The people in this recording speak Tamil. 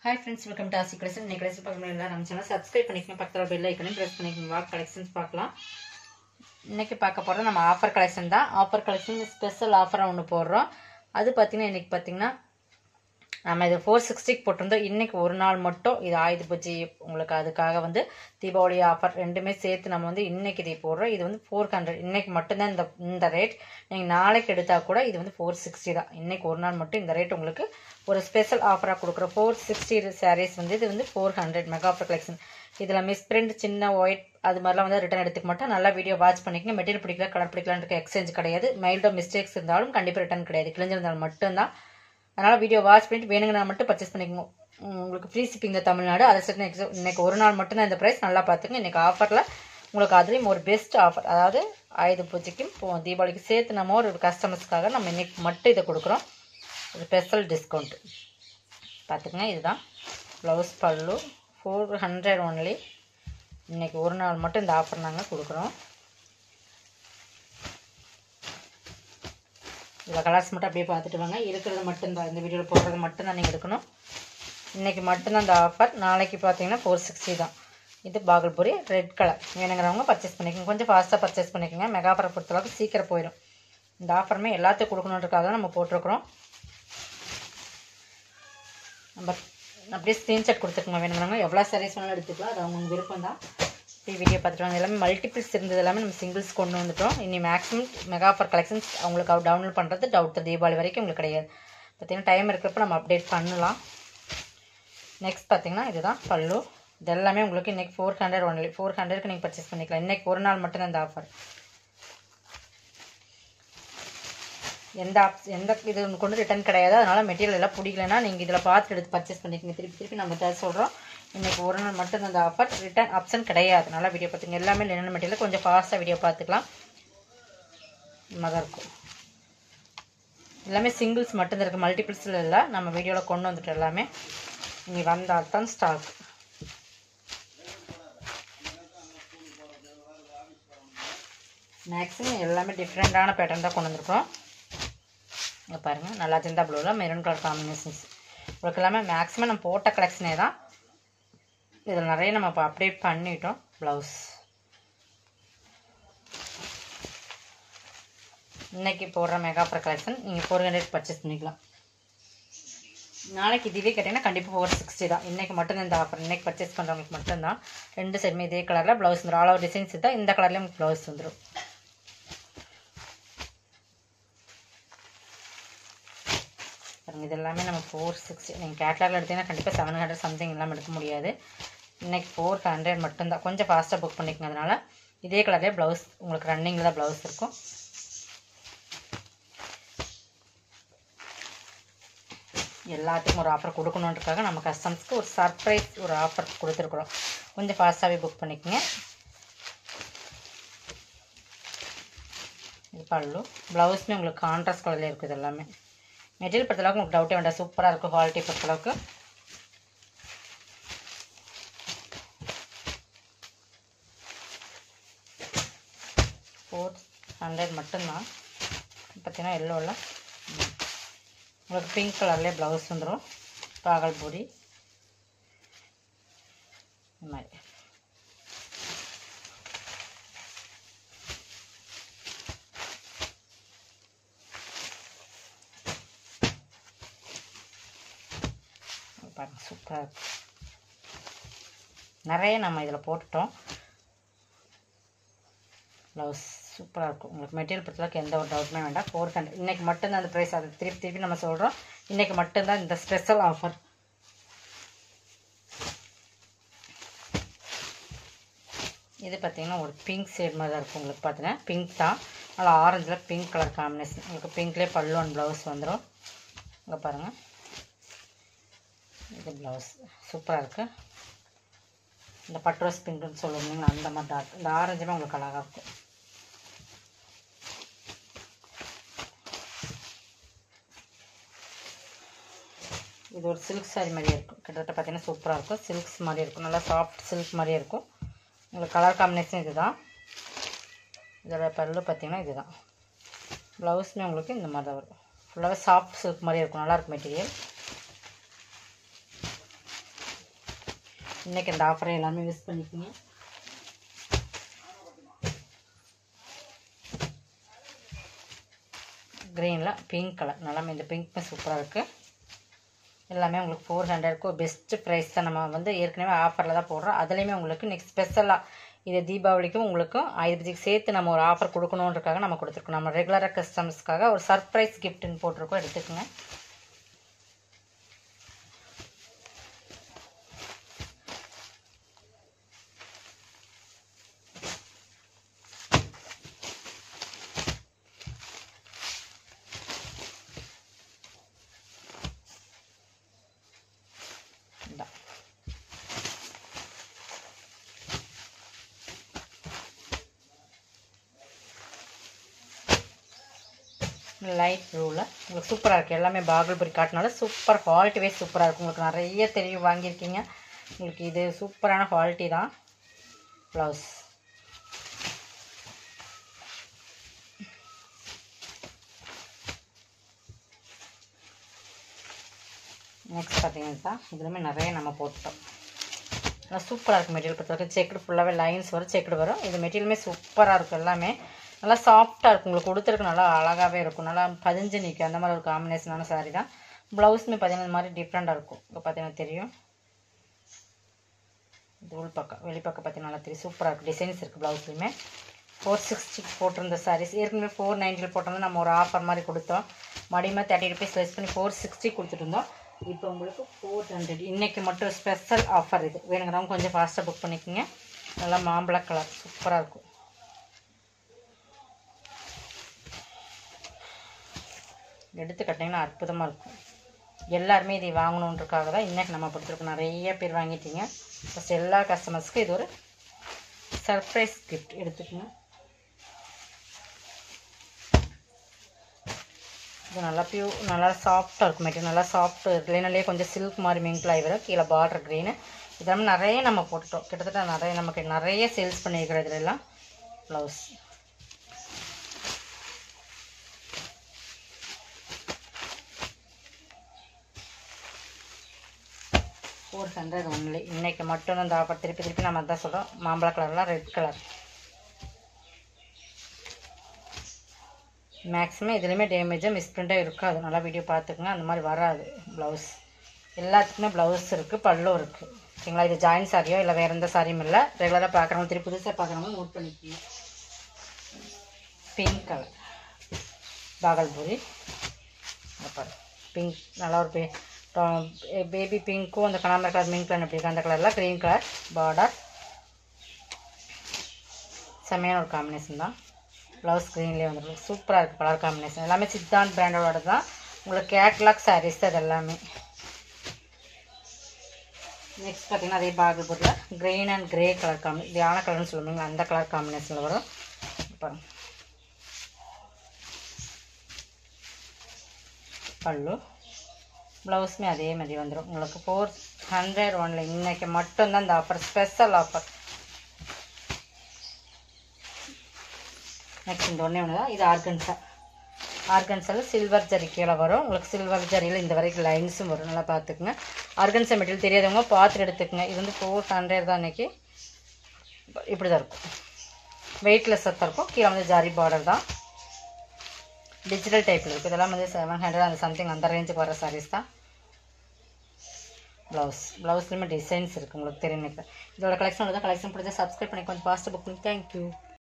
hi friends welcome to Aasi collection இன்னைக்கு கலெக்ஷன் பார்க்கணும் எல்லாரும் நம்ம சேனல் சப்ஸ்கிரைப் பண்ணிக்கணும் பக்கத்தில் பெல் ஐக்கனையும் ப்ரெஸ் பண்ணிக்கணும் வா கலெக்ஷன்ஸ் பார்க்கலாம் இன்னைக்கு பார்க்க போகிறது நம்ம ஆஃபர் கலெக்ஷன் தான் ஆஃபர் கலெக்ஷன் ஸ்பெஷல் ஆஃபராக ஒன்று போடுறோம் அது பார்த்தீங்கன்னா இன்னைக்கு பார்த்தீங்கன்னா நம்ம இது ஃபோர் சிக்ஸ்டிக்கு போட்டிருந்தோம் இன்னைக்கு ஒரு நாள் மட்டும் இது ஆயுத பூஜை உங்களுக்கு அதுக்காக வந்து தீபாவளி ஆஃபர் ரெண்டுமே சேர்த்து நம்ம வந்து இன்னைக்கு இதை போடுறோம் இது வந்து ஃபோர் ஹண்ட்ரட் இன்னைக்கு மட்டும்தான் இந்த இந்த ரேட் நீங்கள் நாளைக்கு எடுத்தால் கூட இது வந்து ஃபோர் சிக்ஸ்டி தான் இன்னைக்கு ஒரு நாள் மட்டும் இந்த ரேட் உங்களுக்கு ஒரு ஸ்பெஷல் ஆஃபராக கொடுக்குற ஃபோர் சிக்ஸ்டி சாரீஸ் வந்து இது வந்து four hundred mega offer collection இதில் மிஸ் பிரிண்ட் சின்ன ஒயிட் அது மாதிரிலாம் வந்து ரிட்டன் எடுத்துக்க மாட்டோம் நல்லா வீடியோ வாட்ச் பண்ணிக்கங்க மெட்டீரியல் பிடிக்கல கலர் பிடிக்கலான்னு இருக்க எக்ஸ்சேஞ்ச் கிடையாது மைல்டோ மிஸ்டேக்ஸ் இருந்தாலும் கண்டிப்பாக ரிட்டன் கிடையாது கிழிஞ்சிருந்தாலும் மட்டும்தான் அதனால் வீடியோ வாட்ச் பண்ணிட்டு வேணுங்கன்னா மட்டும் பர்ச்சேஸ் பண்ணிக்கோங்க உம் உங்களுக்கு ஃப்ரீ ஷிப்பிங் தமிழ்நாடு அதை சரி நெக்ஸ்ட் இன்னைக்கு ஒரு நாள் மட்டும்தான் இந்த ப்ரைஸ் நல்லா பார்த்துங்க இன்னைக்கு ஆஃபரில் உங்களுக்கு அதுலேயும் ஒரு பெஸ்ட் ஆஃபர் அதாவது ஆயுத பூஜைக்கும் இப்போ தீபாவளிக்கு சேர்த்து நம்ம ஒரு கஸ்டமர்ஸ்க்காக நம்ம இன்னைக்கு மட்டும் இதை கொடுக்குறோம் ஒரு ஸ்பெஷல் டிஸ்கவுண்ட் பார்த்துக்கங்க இதுதான் ப்ளவுஸ் பல்லு ஃபோர் ஹண்ட்ரட் ஒன்லி இன்னைக்கு ஒரு நாள் மட்டும் இந்த ஆஃபர் நாங்கள் கொடுக்குறோம் இதில் கலர்ஸ் மட்டும் அப்படியே பார்த்துட்டு வாங்க இருக்கிறது மட்டும்தான் இந்த வீடியோவில் போடுறது மட்டும்தான் நீங்கள் எடுக்கணும் இன்றைக்கி மட்டும்தான் இந்த ஆஃபர் நாளைக்கு பார்த்தீங்கன்னா ஃபோர் சிக்ஸ்டி தான் இது பாகல்பூரி ரெட் கலர் வேணுங்கிறவங்க பர்ச்சேஸ் பண்ணிக்கோங்க கொஞ்சம் ஃபாஸ்ட்டாக பர்ச்சேஸ் பண்ணிக்கோங்க மெகா ஆஃபரை பொறுத்தளவுக்கு சீக்கிரம் போயிடும் இந்த ஆஃபருமே எல்லாத்தையும் கொடுக்கணுன்றக்காக தான் நம்ம போட்டிருக்கிறோம் நம்ம அப்படியே ஸ்க்ரீன்ஷாட் கொடுத்துக்கோங்க வேணுங்கிறவங்க எவ்வளோ சாரீஸ் வேணாலும் எடுத்துக்கலாம் அது அவங்க விருப்பம் தான் இப்படி வீடியோ பார்த்துட்டு வாங்க எல்லாமே மல்டிபிள்ஸ் இருந்தது எல்லாமே நம்ம சிங்கிள்ஸ் கொண்டு வந்துட்டோம் இனி மேக்ஸிமம் மெகா ஆஃபர் கலெக்ஷன்ஸ் அவங்களுக்கு டவுன்லோட் பண்ணுறது டவுட் தீபாவளி வரைக்கும் உங்களுக்கு கிடையாது பார்த்தீங்கன்னா டைம் இருக்கிறப்ப நம்ம அப்டேட் பண்ணலாம் நெக்ஸ்ட் பார்த்தீங்கன்னா இதுதான் பல்லு இது எல்லாமே உங்களுக்கு இன்றைக்கி ஃபோர் ஹண்ட்ரட் ஒன்லி ஃபோர் ஹண்ட்ரட்க்கு நீங்கள் பர்ச்சேஸ் பண்ணிக்கலாம் இன்றைக்கி ஒரு நாள் மட்டும்தான் இந்த ஆஃபர் எந்த ஆப் எந்த இது கொண்டு ரிட்டர்ன் கிடையாது அதனால் மெட்டீரியல் எல்லாம் பிடிக்கலன்னா நீங்கள் இதில் பார்த்து எடுத்து பர்ச்சேஸ் பண்ணிக்கோங்க திருப்பி திருப்பி நம்ம தான் சொல்கிறோம் இன்றைக்கி ஒரு நாள் மட்டும் அந்த ஆஃபர் ரிட்டர்ன் ஆப்ஷன் கிடையாது நல்லா வீடியோ பார்த்துங்க எல்லாமே என்னென்ன மெட்டீரியல் கொஞ்சம் ஃபாஸ்ட்டாக வீடியோ பார்த்துக்கலாம் தான் இருக்கும் எல்லாமே சிங்கிள்ஸ் மட்டும்தான் இருக்குது மல்டிபிள்ஸில் இல்லை நம்ம வீடியோவில் கொண்டு வந்துட்டோம் எல்லாமே இனி வந்தால் தான் ஸ்டாக் மேக்ஸிமம் எல்லாமே டிஃப்ரெண்ட்டான பேட்டர்ன் தான் கொண்டு வந்திருக்கோம் இங்கே பாருங்கள் நல்லா ஜிந்தா ப்ளூவில் மெரூன் கலர் காம்பினேஷன்ஸ் உங்களுக்கு எல்லாமே மேக்ஸிமம் நம்ம போட்ட கலெக்ஷனே தான் இதில் நிறைய நம்ம இப்போ அப்டேட் பண்ணிட்டோம் ப்ளவுஸ் இன்றைக்கி போடுற மெகா ப்ரோ கலெக்ஷன் நீங்கள் ஃபோர் ஹண்ட்ரட் பர்ச்சேஸ் பண்ணிக்கலாம் நாளைக்கு இதுவே கேட்டிங்கன்னா கண்டிப்பாக ஃபோர் சிக்ஸ்டி தான் இன்றைக்கி மட்டும்தான் இந்த ஆஃபர் இன்றைக்கி பர்ச்சேஸ் பண்ணுறவங்களுக்கு மட்டும்தான் ரெண்டு சைடுமே இதே கலரில் ப்ளவுஸ் வந்துடும் ஆல் ஓவர் டிசைன்ஸ் தான் இந்த கலர்லேயும் ப்ளவுஸ் வந்துடும் பாருங்கள் இது எல்லாமே நம்ம ஃபோர் சிக்ஸ்டி நீங்கள் கேட்லாகில் எடுத்தீங்கன்னா கண்டிப்பாக செவன் ஹண்ட்ரட் சம்திங் இல்லாமல் எடுக்க முடியாது இன்றைக்கி ஃபோர் ஹண்ட்ரட் மட்டும்தான் கொஞ்சம் ஃபாஸ்ட்டாக புக் பண்ணிக்கோங்க அதனால் இதே கலர்லேயே ப்ளவுஸ் உங்களுக்கு ரன்னிங்கில் தான் ப்ளவுஸ் இருக்கும் எல்லாத்துக்கும் ஒரு ஆஃபர் கொடுக்கணுன்றக்காக நம்ம கஸ்டமர்ஸ்க்கு ஒரு சர்ப்ரைஸ் ஒரு ஆஃபர் கொடுத்துருக்குறோம் கொஞ்சம் ஃபாஸ்ட்டாகவே புக் பண்ணிக்கோங்க இது பல்லு ப்ளவுஸுமே உங்களுக்கு கான்ட்ராஸ்ட் கலரில் இருக்குது எல்லாமே மெட்டீரியல் பொறுத்தளவுக்கு உங்களுக்கு டவுட்டே வேண்டாம் சூப்பராக இருக்கும் குவாலிட்டி பொறுத்தளவுக்கு ஃபோர் ஹண்ட்ரட் மட்டும்தான் பார்த்தீங்கன்னா எல்லோவில் உங்களுக்கு பிங்க் கலர்லேயே ப்ளவுஸ் வந்துடும் பாகல்பூரி இந்த மாதிரி பாருங்க சூப்பராக இருக்கும் நிறைய நம்ம இதில் போட்டுட்டோம் ப்ளவுஸ் சூப்பராக இருக்கும் உங்களுக்கு மெட்டீரியல் பொறுத்தளவுக்கு எந்த ஒரு டவுட்டுமே வேண்டாம் ஃபோர் ஹண்ட்ரட் இன்றைக்கி மட்டும்தான் அந்த ப்ரைஸ் அதை திருப்பி திருப்பி நம்ம சொல்கிறோம் இன்றைக்கி மட்டும்தான் இந்த ஸ்பெஷல் ஆஃபர் இது பார்த்திங்கன்னா ஒரு பிங்க் ஷேட் மாதிரி தான் இருக்கும் உங்களுக்கு பார்த்தீங்கன்னா பிங்க் தான் நல்லா ஆரஞ்சில் பிங்க் கலர் காம்பினேஷன் உங்களுக்கு பிங்க்லேயே பல்லு அண்ட் ப்ளவுஸ் வந்துடும் இங்கே பாருங்கள் இது ப்ளவுஸ் சூப்பராக இருக்குது இந்த பட்ரோஸ் பிங்க்குன்னு சொல்லுவீங்களா அந்த மாதிரி டார்க் இந்த ஆரஞ்சுமே உங்களுக்கு அழகாக இருக்கும் இது ஒரு சில்க் சாரி மாதிரியே இருக்கும் கிட்டத்தட்ட பார்த்தீங்கன்னா சூப்பராக இருக்கும் சில்க்ஸ் மாதிரி இருக்கும் நல்லா சாஃப்ட் சில்க் மாதிரியே இருக்கும் உங்களுக்கு கலர் காம்பினேஷன் இது தான் இதோட பல்லு பார்த்தீங்கன்னா இது தான் ப்ளவுஸுமே உங்களுக்கு இந்த மாதிரி தான் வரும் ஃபுல்லாகவே சாஃப்ட் சில்க் மாதிரி இருக்கும் நல்லாயிருக்கும் மெட்டீரியல் இன்றைக்கி இந்த ஆஃபரை எல்லாமே யூஸ் பண்ணிக்கோங்க க்ரீனில் பிங்க் கலர் நல்லா இந்த பிங்க்குமே சூப்பராக இருக்குது எல்லாமே உங்களுக்கு ஃபோர் ஹண்ட்ரட்க்கு பெஸ்ட்டு ப்ரைஸ் தான் நம்ம வந்து ஏற்கனவே ஆஃபரில் தான் போடுறோம் அதுலேயுமே உங்களுக்கு நெக்ஸ்ட் ஸ்பெஷலாக இது தீபாவளிக்கும் உங்களுக்கும் ஆயுர்வேதிக் சேர்த்து நம்ம ஒரு ஆஃபர் கொடுக்கணுன்றக்காக நம்ம கொடுத்துருக்கோம் நம்ம ரெகுலராக கஸ்டமர்ஸ்க்காக ஒரு சர்ப்ரைஸ் கிஃப்ட்டுன்னு போட்டிருக்கோம் எடுத்துக்கோங்க இந்தா லைட் ப்ளூவில் உங்களுக்கு சூப்பராக இருக்குது எல்லாமே பாகல்புரி காட்டினால சூப்பர் குவாலிட்டி வைஸ் சூப்பராக இருக்கும் உங்களுக்கு நிறைய தெரியும் வாங்கியிருக்கீங்க உங்களுக்கு இது சூப்பரான குவாலிட்டி தான் ப்ளவுஸ் நெக்ஸ்ட் பார்த்தீங்கன்னா இதுலையுமே நிறைய நம்ம போட்டோம் நல்லா சூப்பராக இருக்கும் மெட்டீரியல் பொறுத்த வரைக்கும் செக்குடு ஃபுல்லாகவே லைன்ஸ் வரும் செக்குடு வரும் இது மெட்டீரியலுமே சூப்பராக இருக்கும் எல்லாமே நல்லா சாஃப்டாக இருக்கும் உங்களுக்கு கொடுத்துருக்கு நல்லா அழகாகவே இருக்கும் நல்லா பதிஞ்சு நிற்கும் அந்த மாதிரி ஒரு காம்பினேஷனான சாரீ தான் ப்ளவுஸுமே பார்த்தீங்கன்னா இந்த மாதிரி டிஃப்ரெண்ட்டாக இருக்கும் இப்போ பார்த்தீங்கன்னா தெரியும் இது உள் பக்கம் வெளிப்பக்கம் பார்த்தீங்கன்னா நல்லா தெரியும் சூப்பராக இருக்கும் டிசைன்ஸ் இருக்குது ப்ளவுஸ்லையுமே ஃபோர் சிக்ஸ்டி போட்டிருந்த சாரீஸ் ஏற்கனவே ஃபோர் நைன்ட்டியில் போட்டிருந்தோம் நம்ம ஒரு ஆஃபர் மாதிரி கொடுத்தோம் மடிமா தேர்ட்டி ருபீஸ் லெஸ் பண்ணி ஃபோர் சிக்ஸ்டி கொடுத்துட்டு இருந்தோம் இப்போ உங்களுக்கு ஃபோர் ஹண்ட்ரட் இன்றைக்கி மட்டும் ஸ்பெஷல் ஆஃபர் இது வேணுங்கிறவங்க கொஞ்சம் ஃபாஸ்ட்டாக புக் பண்ணிக்கோங்க நல்லா மாம்பழ கலர் சூப்பராக இருக்கும் எடுத்து கட்டிங்கன்னா அற்புதமாக இருக்கும் எல்லாருமே இதை வாங்கணுன்றக்காக தான் இன்றைக்கி நம்ம கொடுத்துருக்கோம் நிறைய பேர் வாங்கிட்டீங்க ஃபஸ்ட் எல்லா கஸ்டமர்ஸ்க்கும் இது ஒரு சர்ப்ரைஸ் கிஃப்ட் எடுத்துக்கோங்க இது நல்லா பியூ நல்லா சாஃப்டாக இருக்கும் மெட்டீரியல் நல்லா சாஃப்ட் க்ளீனிலே கொஞ்சம் சில்க் மாதிரி மிங்கிளாகி வரும் கீழே பார்டர் க்ரீனு இதெல்லாம் நிறைய நம்ம போட்டுட்டோம் கிட்டத்தட்ட நிறைய நமக்கு நிறைய சேல்ஸ் பண்ணியிருக்கிறோம் இதுல எல்லாம் ப்ளவுஸ் ஃபோர் ஹண்ட்ரட் ஒன்லி இன்றைக்கி மட்டும் இந்த ஆஃபர் திருப்பி திருப்பி நம்ம தான் சொல்கிறோம் மாம்பழ கலர்லாம் ரெட் கலர் மேக்ஸிமம் இதுலேயுமே டேமேஜாக மிஸ்பிரிண்ட்டாக இருக்காது நல்லா வீடியோ பார்த்துக்குங்க அந்த மாதிரி வராது ப்ளவுஸ் எல்லாத்துக்குமே ப்ளவுஸ் இருக்குது பல்லும் இருக்குது ஓகேங்களா இது ஜாயின் சாரியோ இல்லை வேறு எந்த சாரியும் இல்லை ரெகுலராக பார்க்குறவங்க திருப்பி புதுசாக பார்க்குறவங்க நோட் பண்ணிக்கோங்க பிங்க் கலர் பாகல்பூரி பாரு பிங்க் நல்லா ஒரு பே பேபி பிங்க்கும் அந்த கனாமர் கலர் மிங்க் கலர் எப்படி இருக்கு அந்த கலரில் க்ரீன் கலர் பார்டர் செம்மையான ஒரு காம்பினேஷன் தான் ப்ளவுஸ் க்ரீன்லேயே வந்துருக்கு சூப்பராக இருக்குது கலர் காம்பினேஷன் எல்லாமே சித்தாந்த் பிராண்டோட தான் உங்களுக்கு கேட்லாக் சாரீஸ் அது எல்லாமே நெக்ஸ்ட் பார்த்தீங்கன்னா அதே பாகல்பூரில் க்ரீன் அண்ட் கிரே கலர் காம்பி தியான கலர்னு சொல்லுவீங்க அந்த கலர் காம்பினேஷனில் வரும் பாருங்க பல்லு ப்ளவுஸுமே அதே மாதிரி வந்துடும் உங்களுக்கு ஃபோர் ஹண்ட்ரட் ஒன்ல இன்னைக்கு மட்டும்தான் இந்த ஆஃபர் ஸ்பெஷல் ஆஃபர் நெக்ஸ்ட் இந்த ஒன்றே ஒன்று தான் இது ஆர்கன்ஸா ஆர்கன்ஸாவில் சில்வர் ஜரி கீழே வரும் உங்களுக்கு சில்வர் ஜரியில் இந்த வரைக்கும் லைன்ஸும் வரும் நல்லா பார்த்துக்குங்க ஆர்கன்ஸா மெட்டீரியல் தெரியாதவங்க பார்த்துட்டு எடுத்துக்கங்க இது வந்து ஃபோர் ஹண்ட்ரட் தான் இன்றைக்கி இப்படி தான் இருக்கும் வெயிட்லெஸ்ஸாக தான் இருக்கும் கீழே வந்து ஜரி பார்டர் தான் டிஜிட்டல் டைப்பில் இருக்குது இதெல்லாம் வந்து செவன் ஹண்ட்ரட் அந்த சம்திங் அந்த ரேஞ்சுக்கு வர சாரீஸ் தான் ப்ளவுஸ் ப்ளவுஸ்லேயுமே டிசைன்ஸ் இருக்குது உங்களுக்கு தெரியும் இதோட கலெக்ஷன் தான் கலெக்ஷன் பிடிச்சா சப்ஸ்கிரைப் பண்ணி கொஞ்சம் ஃபாஸ்ட்டாக புக் பண்ணி தேங்க்யூ